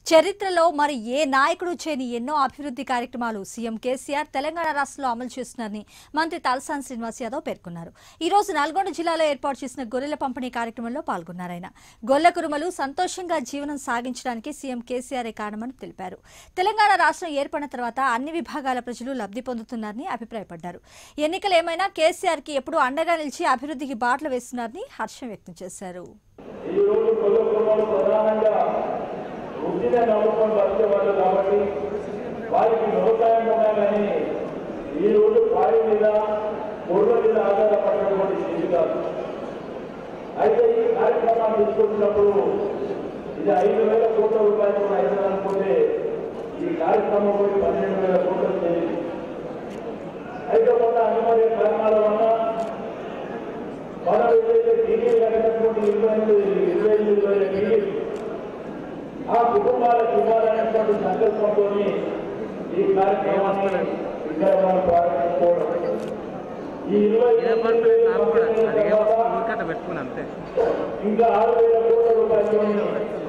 చరిత్రలో మరి ఏ నాయకుడు చేయని ఎన్నో అభివృద్ధి కార్యక్రమాలు సీఎం కేసీఆర్ తెలంగాణ రాష్ట్రంలో అమలు చేస్తున్నారని మంత్రి తలసాని శ్రీనివాస్ యాదవ్ పేర్కొన్నారు ఈ రోజు నల్గొండ జిల్లాలో ఏర్పాటు చేసిన గొర్రెల పంపిణీ కార్యక్రమంలో పాల్గొన్నారు ఆయన గొల్ల కురుమలు సంతోషంగా జీవనం సాగించడానికి సీఎం కేసీఆర్ కారణమని తెలిపారు తెలంగాణ రాష్ట్రం ఏర్పడిన తర్వాత అన్ని విభాగాల ప్రజలు లబ్ధి పొందుతున్నారని అభిప్రాయపడ్డారు ఎన్నికలు ఏమైనా కేసీఆర్ కి ఎప్పుడూ అండగా నిలిచి అభివృద్ధికి బాటలు వేస్తున్నారని హర్షం వ్యక్తం చేశారు ఈ రోజు కొల్ల కుటుంబాలు ప్రధానంగా వృత్తినే నమ్ముకొని బతికేవాళ్ళు కాబట్టి వారికి వ్యవసాయం ఉన్నా కానీ ఈ రోజు పాడి మీద గొర్రెల మీద ఆధారపడినటువంటి స్థితి కాదు అయితే ఈ కార్యక్రమాన్ని తీసుకుంటున్నప్పుడు ఇది ఐదు వేల కోట్ల రూపాయలు కూడా అయితే అనుకుంటే ఈ కార్యక్రమం పోయి పన్నెండు వేల కోట్లు చేయండి అయితే కొంత అనుమతి కారణాల వల్ల మనం ఏదైతే టీవీ కట్టినటువంటి ఇరవై ఎనిమిది ఇరవై ఎనిమిది వేల టీవీ ఆ కుటుంబాలకు ఇవ్వాలనేటువంటి సంకల్పంతో ఈ కార్యక్రమాన్ని ఇక్కడ మనం ప్రారంభించుకోవడం ఈ ఇరవై ఎనిమిది వేల నాకు కూడా పంపిణీ అడిగే తర్వాత ఊరికట్ట పెట్టుకుని అంతే ఇంకా ఆరు వేల కోట్ల రూపాయలు